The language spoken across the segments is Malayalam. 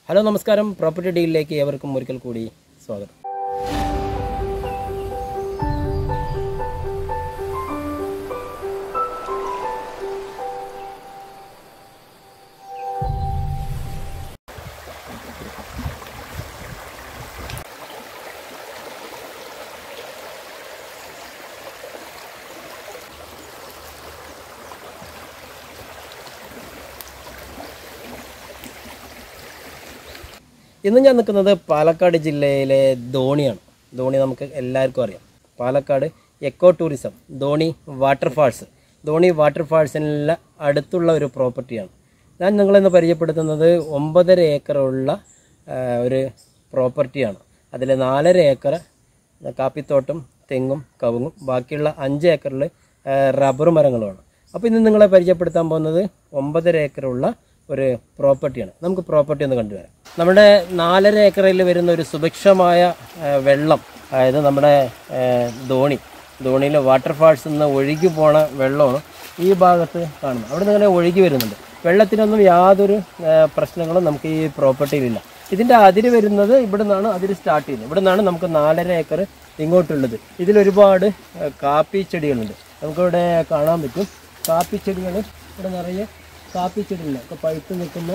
ഹലോ നമസ്കാരം പ്രോപ്പർട്ടി ഡീലിലേക്ക് ഏവർക്കും ഒരിക്കൽ കൂടി സ്വാഗതം ഇന്ന് ഞാൻ നിൽക്കുന്നത് പാലക്കാട് ജില്ലയിലെ ധോണിയാണ് ധോണി നമുക്ക് എല്ലാവർക്കും അറിയാം Palakkad eco tourism Dhoni waterfalls Dhoni വാട്ടർഫാൾസിനുള്ള അടുത്തുള്ള ഒരു പ്രോപ്പർട്ടിയാണ് ഞാൻ നിങ്ങളിന്ന് പരിചയപ്പെടുത്തുന്നത് ഒമ്പതര ഏക്കറുള്ള ആ, ഒരു പ്രോപ്പർട്ടിയാണ് അതിൽ നാലര ഏക്കർ കാപ്പിത്തോട്ടം തെങ്ങും കവുങ്ങും ബാക്കിയുള്ള അഞ്ച് ഏക്കറിൽ റബ്ബർ മരങ്ങളുമാണ് അപ്പോൾ ഇന്ന് നിങ്ങളെ പരിചയപ്പെടുത്താൻ പോകുന്നത് ഒമ്പതര ഏക്കറുള്ള ഒരു പ്രോപ്പർട്ടിയാണ് നമുക്ക് പ്രോപ്പർട്ടി ഒന്ന് കണ്ടുവരാം നമ്മുടെ നാലര ഏക്കറിൽ വരുന്ന ഒരു സുഭിക്ഷമായ ആ, വെള്ളം അതായത് നമ്മുടെ ആ, ധോണി ധോണിയിലെ വാട്ടർഫാൾസിൽ നിന്ന് ഒഴുകി പോണ വെള്ളമാണ് ഈ ഭാഗത്ത് കാണുന്നത് അവിടെ നിന്ന് ഇങ്ങനെ ഒഴുകി വരുന്നുണ്ട് വെള്ളത്തിനൊന്നും യാതൊരു ആ, പ്രശ്നങ്ങളും നമുക്ക് ഈ പ്രോപ്പർട്ടിയിലില്ല ഇതിൻ്റെ അതിര് വരുന്നത് ഇവിടെ നിന്നാണ് അതിര് സ്റ്റാർട്ട് ചെയ്യുന്നത് ഇവിടെ നിന്നാണ് നമുക്ക് നാലര ഏക്കർ ഇങ്ങോട്ടുള്ളത് ഇതിൽ ഒരുപാട് ആ, കാപ്പി ചെടികളുണ്ട് നമുക്കിവിടെ കാണാൻ പറ്റും കാപ്പി ചെടികൾ ഇവിടെ നിറയെ കാപ്പി ചെടികൾ ഒക്കെ പഴുത്ത് നിൽക്കുന്ന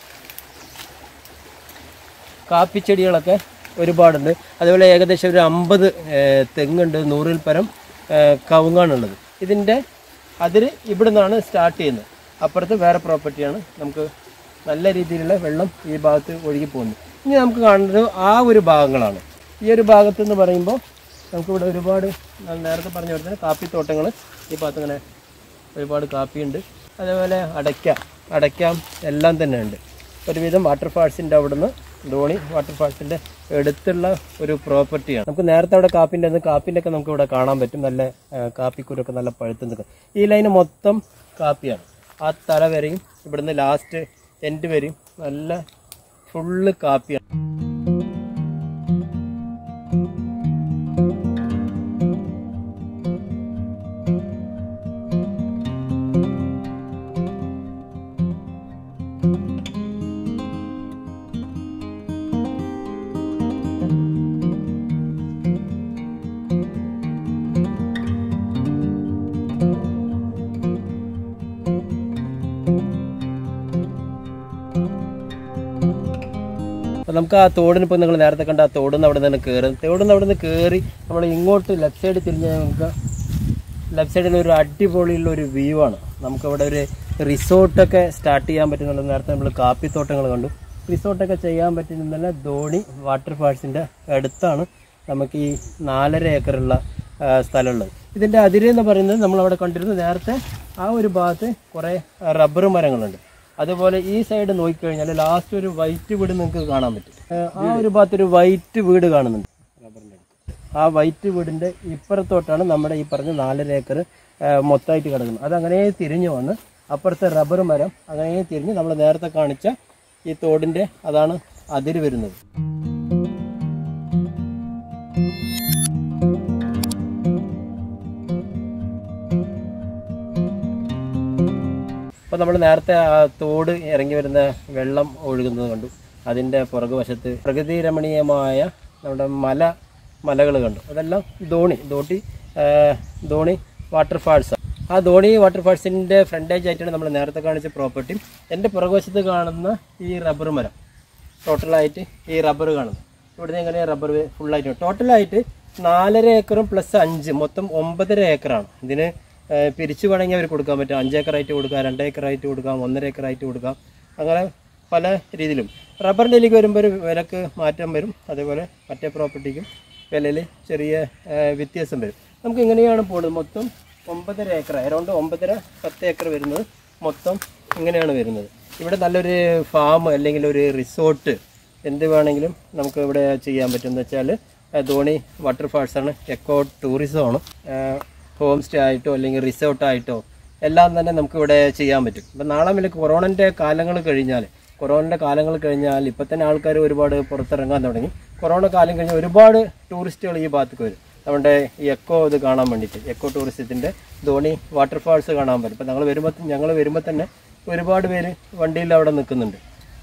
കാപ്പി ചെടികളൊക്കെ ഒരുപാടുണ്ട് അതുപോലെ ഏകദേശം ഒരു അമ്പത് തെങ്ങുണ്ട് നൂറിൽ പരം ഏഹ്, കവുങ്ങാണുള്ളത് ഇതിൻ്റെ അതിര് ഇവിടെ നിന്നാണ് സ്റ്റാർട്ട് ചെയ്യുന്നത് അപ്പുറത്ത് വേറെ പ്രോപ്പർട്ടിയാണ് നമുക്ക് നല്ല രീതിയിലുള്ള വെള്ളം ഈ ഭാഗത്ത് ഒഴുകി പോകുന്നത് ഇനി നമുക്ക് കാണുന്നത് ആ ഒരു ഭാഗങ്ങളാണ് ഈ ഒരു ഭാഗത്ത് എന്ന് പറയുമ്പോൾ നമുക്കിവിടെ ഒരുപാട് ഞാൻ നേരത്തെ പറഞ്ഞ പോലെ തന്നെ കാപ്പിത്തോട്ടങ്ങൾ ഈ ഭാഗത്ത് ഇങ്ങനെ ഒരുപാട് കാപ്പിയുണ്ട് അതേപോലെ അടയ്ക്ക അടയ്ക്ക എല്ലാം തന്നെ ഉണ്ട് ഒരുവിധം വാട്ടർഫാൾസിൻ്റെ അവിടുന്ന് ധോണി വാട്ടർഫാൾസിൻ്റെ അടുത്തുള്ള ഒരു പ്രോപ്പർട്ടിയാണ് നമുക്ക് നേരത്തെ അവിടെ കാപ്പിൻ്റെ ഒന്ന് കാപ്പിൻ്റെ ഒക്കെ നമുക്ക് ഇവിടെ കാണാൻ പറ്റും നല്ല ആ, കാപ്പിക്കുരൊക്കെ നല്ല പഴുത്ത് നിൽക്കും ഈ ലൈന് മൊത്തം കാപ്പിയാണ് ആ തല വരെയും ഇവിടുന്ന് ലാസ്റ്റ് എൻഡ് വരെയും നല്ല ഫുള്ള് കാപ്പിയാണ് അപ്പോൾ നമുക്ക് ആ തോടിന് ഇപ്പോൾ നിങ്ങൾ നേരത്തെ കണ്ട ആ തോടിന്ന് അവിടെ നിന്ന് കയറി തോടിന്ന് അവിടെ നിന്ന് കയറി നമ്മൾ ഇങ്ങോട്ട് ലെഫ്റ്റ് സൈഡ് തിരിഞ്ഞാൽ നമുക്ക് ലെഫ്റ്റ് സൈഡിൽ ഒരു അടിപൊളിയുള്ള ഒരു വ്യൂ ആണ് നമുക്കവിടെ ഒരു റിസോർട്ടൊക്കെ സ്റ്റാർട്ട് ചെയ്യാൻ പറ്റുന്നുണ്ട് നേരത്തെ നമ്മൾ കാപ്പിത്തോട്ടങ്ങൾ കണ്ടു റിസോർട്ടൊക്കെ ചെയ്യാൻ പറ്റുന്ന ധോണി വാട്ടർഫാൾസിൻ്റെ അടുത്താണ് നമുക്ക് ഈ നാലര ഏക്കറുള്ള ആ, സ്ഥലമുള്ളത് ഇതിൻ്റെ അതിര് എന്ന് പറയുന്നത് നമ്മളവിടെ കണ്ടിരുന്നു നേരത്തെ ആ ഒരു ഭാഗത്ത് കുറേ റബ്ബർ മരങ്ങളുണ്ട് അതുപോലെ ഈ സൈഡ് നോക്കിക്കഴിഞ്ഞാൽ ലാസ്റ്റ് ഒരു വൈറ്റ് വീട് നിങ്ങൾക്ക് കാണാൻ പറ്റും ഏഹ് ആ ഒരു ഭാഗത്ത് ഒരു വൈറ്റ് വീട് കാണുന്നുണ്ട് റബ്ബറിൻ്റെ അടുത്ത് ആ വൈറ്റ് വീടിന്റെ ഇപ്പുറത്തോട്ടാണ് നമ്മുടെ ഈ പറഞ്ഞ നാലര ഏക്കർ മൊത്തമായിട്ട് കിടക്കുന്നത് അത് അങ്ങനെ തിരിഞ്ഞു വന്ന് അപ്പുറത്തെ റബ്ബർ മരം അങ്ങനെ തിരിഞ്ഞ് നമ്മൾ നേരത്തെ കാണിച്ച ഈ തോടിന്റെ അതാണ് അതിര് വരുന്നത് അപ്പോൾ നമ്മൾ നേരത്തെ ആ തോട് ഇറങ്ങി വരുന്ന വെള്ളം ഒഴുകുന്നത് കണ്ടു അതിൻ്റെ പുറകുവശത്ത് പ്രകൃതി രമണീയമായ നമ്മുടെ മല മലകൾ കണ്ടു അതെല്ലാം ധോണി ധോട്ടി ആ, ധോണി വാട്ടർഫാൾസ് ആ ധോണി വാട്ടർഫാൾസിൻ്റെ ഫ്രണ്ടേജ് ആയിട്ടാണ് നമ്മൾ നേരത്തെ കാണിച്ച പ്രോപ്പർട്ടി എൻ്റെ പുറകുവശത്ത് കാണുന്ന ഈ റബ്ബർ മരം ടോട്ടലായിട്ട് ഈ റബ്ബർ കാണുന്നു ഇവിടുന്ന് എങ്ങനെ റബ്ബർ ഫുള്ളായിട്ട് ടോട്ടലായിട്ട് നാലര ഏക്കറും പ്ലസ് അഞ്ച് മൊത്തം ഒമ്പതര ഏക്കറാണ് ഇതിന് ഏഹ്, പിരിച്ചു വേണമെങ്കിൽ അവർ കൊടുക്കാൻ പറ്റും അഞ്ച് ഏക്കറായിട്ട് കൊടുക്കാം രണ്ട് ഏക്കറായിട്ട് കൊടുക്കാം ഒന്നര ഏക്കറായിട്ട് കൊടുക്കാം അങ്ങനെ പല രീതിയിലും റബ്ബറിൻ്റെ ഇതിലേക്ക് വരുമ്പോൾ ഒരു വിലക്ക് മാറ്റം വരും അതേപോലെ മറ്റേ പ്രോപ്പർട്ടിക്കും വിലയിൽ ചെറിയ ഏഹ്, വ്യത്യാസം വരും നമുക്ക് ഇങ്ങനെയാണ് പോകുന്നത് മൊത്തം ഒമ്പതര ഏക്കർ അറൗണ്ട് ഒമ്പതര പത്ത് ഏക്കർ വരുന്നത് മൊത്തം ഇങ്ങനെയാണ് വരുന്നത് ഇവിടെ നല്ലൊരു ഫാം അല്ലെങ്കിൽ ഒരു റിസോർട്ട് എന്ത് വേണമെങ്കിലും നമുക്ക് ഇവിടെ ചെയ്യാൻ പറ്റും എന്ന് വെച്ചാൽ ധോണി വാട്ടർഫാൾസ് ആണ് എക്കോ ടൂറിസമാണ് ഹോം സ്റ്റേ ആയിട്ടോ അല്ലെങ്കിൽ റിസോർട്ടായിട്ടോ എല്ലാം തന്നെ നമുക്ക് ഇവിടെ ചെയ്യാൻ പറ്റും ഇപ്പം നാളെ മുതൽ കൊറോണൻ്റെ കാലങ്ങൾ കഴിഞ്ഞാൽ കൊറോണൻ്റെ കാലങ്ങൾ കഴിഞ്ഞാൽ ഇപ്പം തന്നെ ആൾക്കാർ ഒരുപാട് പുറത്തിറങ്ങാൻ തുടങ്ങി കൊറോണ കാലം കഴിഞ്ഞാൽ ഒരുപാട് ടൂറിസ്റ്റുകൾ ഈ ഭാഗത്തേക്ക് വരും നമ്മുടെ ഈ എക്കോ ഇത് കാണാൻ വേണ്ടിയിട്ട് എക്കോ ടൂറിസത്തിൻ്റെ ധോണി വാട്ടർഫാൾസ് കാണാൻ പറ്റും ഇപ്പം ഞങ്ങൾ വരുമ്പോൾ ഞങ്ങൾ വരുമ്പോൾ തന്നെ ഒരുപാട് പേര് വണ്ടിയിൽ അവിടെ നിൽക്കുന്നുണ്ട്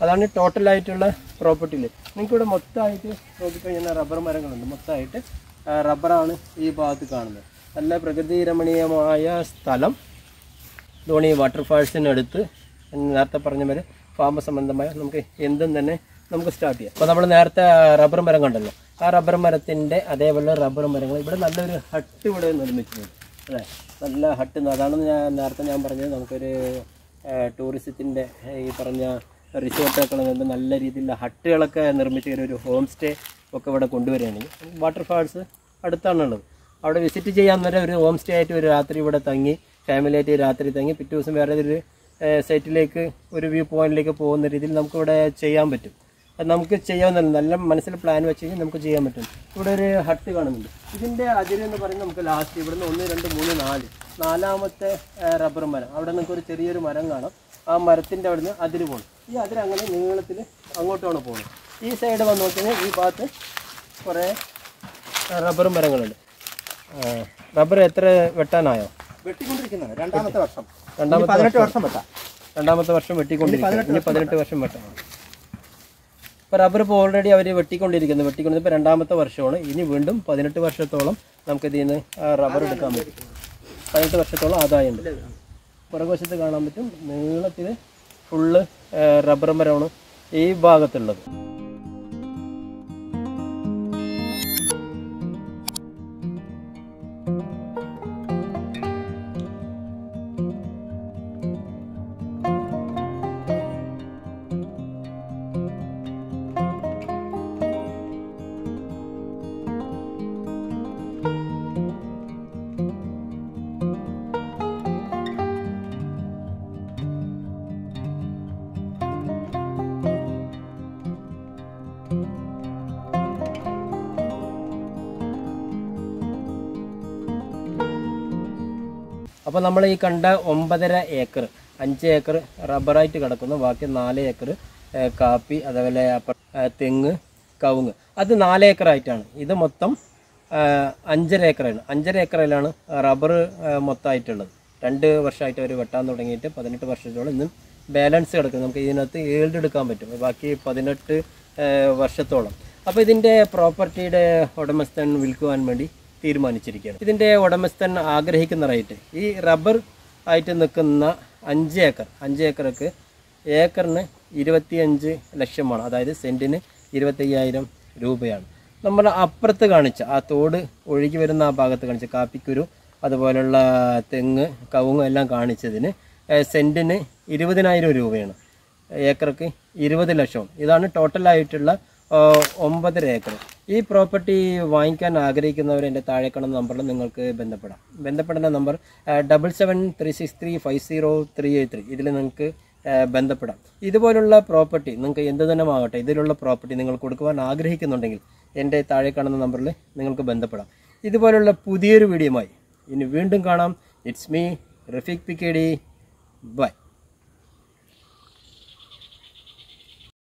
അതാണ് ടോട്ടലായിട്ടുള്ള പ്രോപ്പർട്ടിയിൽ നിങ്ങൾക്കിവിടെ മൊത്തമായിട്ട് നോക്കിക്കഴിഞ്ഞാൽ റബ്ബർ മരങ്ങളുണ്ട് മൊത്തമായിട്ട് ആ, റബ്ബറാണ് ഈ ഭാഗത്ത് കാണുന്നത് നല്ല പ്രകൃതി രമണീയമായ സ്ഥലം ധോണി വാട്ടർഫാൾസിനടുത്ത് നേരത്തെ പറഞ്ഞ പോലെ ഫാമ സംബന്ധമായ നമുക്ക് എന്തും തന്നെ നമുക്ക് സ്റ്റാർട്ട് ചെയ്യാം അപ്പോൾ നമ്മൾ നേരത്തെ റബ്ബർ മരം കണ്ടല്ലോ ആ റബ്ബർ മരത്തിൻ്റെ അതേപോലെ റബ്ബർ മരങ്ങൾ ഇവിടെ നല്ലൊരു ഹട്ട് ഇവിടെ നിർമ്മിച്ചിട്ടുണ്ട് അല്ലേ നല്ല ഹട്ട് അതാണ് ഞാൻ നേരത്തെ ഞാൻ പറഞ്ഞത് നമുക്കൊരു ടൂറിസത്തിൻ്റെ ഈ പറഞ്ഞ റിസോർട്ടൊക്കെ വരുമ്പോൾ നല്ല രീതിയിലുള്ള ഹട്ടുകളൊക്കെ നിർമ്മിച്ച് ഒരു- ഒരു ഹോം സ്റ്റേ ഒക്കെ ഇവിടെ കൊണ്ടുവരികയാണെങ്കിൽ വാട്ടർഫാൾസ് അടുത്താണുള്ളത് അവിടെ വിസിറ്റ് ചെയ്യാൻ വരെ ഒരു ഹോം സ്റ്റേ ആയിട്ട് ഒരു രാത്രി ഇവിടെ തങ്ങി ഫാമിലി ആയിട്ട് രാത്രി തങ്ങി പിറ്റേ ദിവസം വേറെ ഒരു സൈറ്റിലേക്ക് ഒരു വ്യൂ പോയിന്റിലേക്ക് പോകുന്ന രീതിയിൽ നമുക്കിവിടെ ചെയ്യാൻ പറ്റും അത് നമുക്ക് ചെയ്യാവുന്നതാണ് നല്ല മനസ്സിൽ പ്ലാൻ വെച്ച് കഴിഞ്ഞാൽ നമുക്ക് ചെയ്യാൻ പറ്റും ഇവിടെ ഒരു ഹട്ട് കാണുന്നുണ്ട് ഇതിൻ്റെ അതിര് എന്ന് പറയുന്നത് നമുക്ക് ലാസ്റ്റ് ഇവിടുന്ന് ഒന്ന് രണ്ട് മൂന്ന് നാല് നാലാമത്തെ റബ്ബർ മരം അവിടെ നിങ്ങൾക്ക് ഒരു ചെറിയൊരു മരം കാണാം ആ മരത്തിൻ്റെ അവിടുന്ന് അതിര് പോകണം ഈ അതിര് അങ്ങനെ നീളത്തിൽ അങ്ങോട്ടാണ് പോകുന്നത് ഈ സൈഡ് വന്ന് നോക്കിക്കഴിഞ്ഞാൽ ഈ ഭാഗത്ത് കുറേ റബ്ബർ മരങ്ങളുണ്ട് റബ്ബർ എത്ര വെട്ടാനായോ വെട്ടിക്കൊണ്ടിരിക്കുന്നതാണ് രണ്ടാമത്തെ വർഷം രണ്ടാമത്തെ പതിനെട്ട് വർഷം വെട്ടാം രണ്ടാമത്തെ വർഷം വെട്ടിക്കൊണ്ടിരിക്കുകയാണ് ഇനി പതിനെട്ട് വർഷം വെട്ടണം ഇപ്പോൾ റബ്ബർ ഇപ്പോൾ ഓൾറെഡി അവർ വെട്ടിക്കൊണ്ടിരിക്കുന്നു വെട്ടിക്കൊണ്ടിരുന്നത് ഇപ്പോൾ രണ്ടാമത്തെ വർഷമാണ് ഇനി വീണ്ടും പതിനെട്ട് വർഷത്തോളം നമുക്ക് ഇതിൽ നിന്ന് റബ്ബർ എടുക്കാൻ പറ്റും പതിനെട്ട് വർഷത്തോളം ആദായമുണ്ട് പുറകുവശത്ത് കാണാൻ പറ്റും നീളത്തിൽ ഫുള്ള് റബ്ബർ മരമാണ് ഈ ഭാഗത്തുള്ളത് അപ്പോൾ നമ്മൾ ഈ കണ്ട ഒമ്പതര ഏക്കർ അഞ്ച് ഏക്കർ റബ്ബറായിട്ട് കിടക്കുന്നു ബാക്കി നാല് ഏക്കർ ഏഹ്, കാപ്പി അതേപോലെ അപ്പ- ഏഹ്, തെങ്ങ് കവുങ്ങ് അത് നാല് ഏക്കറായിട്ടാണ് ഇത് മൊത്തം ഏഹ്, അഞ്ചര ഏക്കറാണ് അഞ്ചര ഏക്കറിലാണ് റബ്ബർ മൊത്തമായിട്ടുള്ളത് രണ്ട് വർഷമായിട്ട് അവർ വെട്ടാൻ തുടങ്ങിയിട്ട് പതിനെട്ട് വർഷത്തോളം ഇന്നും ബാലൻസ് കിടക്കുന്നു നമുക്ക് ഇതിനകത്ത് ഏൾഡ് എടുക്കാൻ പറ്റും ബാക്കി പതിനെട്ട് ഏഹ്, വർഷത്തോളം അപ്പോൾ ഇതിൻ്റെ പ്രോപ്പർട്ടിയുടെ ഉടമസ്ഥൻ വിൽക്കുവാൻ വേണ്ടി തീരുമാനിച്ചിരിക്കുകയാണ് ഇതിൻ്റെ ഉടമസ്ഥൻ ആഗ്രഹിക്കുന്ന റേറ്റ് ഈ റബ്ബർ ആയിട്ട് നിൽക്കുന്ന അഞ്ച് ഏക്കർ അഞ്ച് ഏക്കർക്ക് ഏക്കറിന് ഇരുപത്തിയഞ്ച് ലക്ഷമാണ് അതായത് സെൻറ്റിന് ഇരുപത്തയ്യായിരം രൂപയാണ് നമ്മൾ അപ്പുറത്ത് കാണിച്ച ആ തോട് ഒഴുകി വരുന്ന ആ ഭാഗത്ത് കാണിച്ച കാപ്പിക്കുരു അതുപോലുള്ള തെങ്ങ് കവുങ്ങ് എല്ലാം കാണിച്ചതിന് ഏഹ്, സെൻറ്റിന് ഇരുപതിനായിരം രൂപയാണ് ഏക്കർക്ക് ഇരുപത് ലക്ഷം ഇതാണ് ടോട്ടലായിട്ടുള്ള ആ, ഒമ്പതര ഏക്കർ ഈ പ്രോപ്പർട്ടി വാങ്ങിക്കാൻ ആഗ്രഹിക്കുന്നവർ എൻ്റെ താഴെ കാണുന്ന നമ്പറിൽ നിങ്ങൾക്ക് ബന്ധപ്പെടാം ബന്ധപ്പെടേണ്ട number double seven three six three five zero three eight three ഇതിൽ നിങ്ങൾക്ക് ആ, ബന്ധപ്പെടാം ഇതുപോലുള്ള പ്രോപ്പർട്ടി നിങ്ങൾക്ക് എന്ത് തന്നെ ആകട്ടെ ഇതിലുള്ള പ്രോപ്പർട്ടി നിങ്ങൾ കൊടുക്കുവാൻ ആഗ്രഹിക്കുന്നുണ്ടെങ്കിൽ എൻ്റെ താഴെ കാണുന്ന നമ്പറിൽ നിങ്ങൾക്ക് ബന്ധപ്പെടാം ഇതുപോലുള്ള പുതിയൊരു വീഡിയോയുമായി ഇനി വീണ്ടും കാണാം it's me Rafeeq P K D by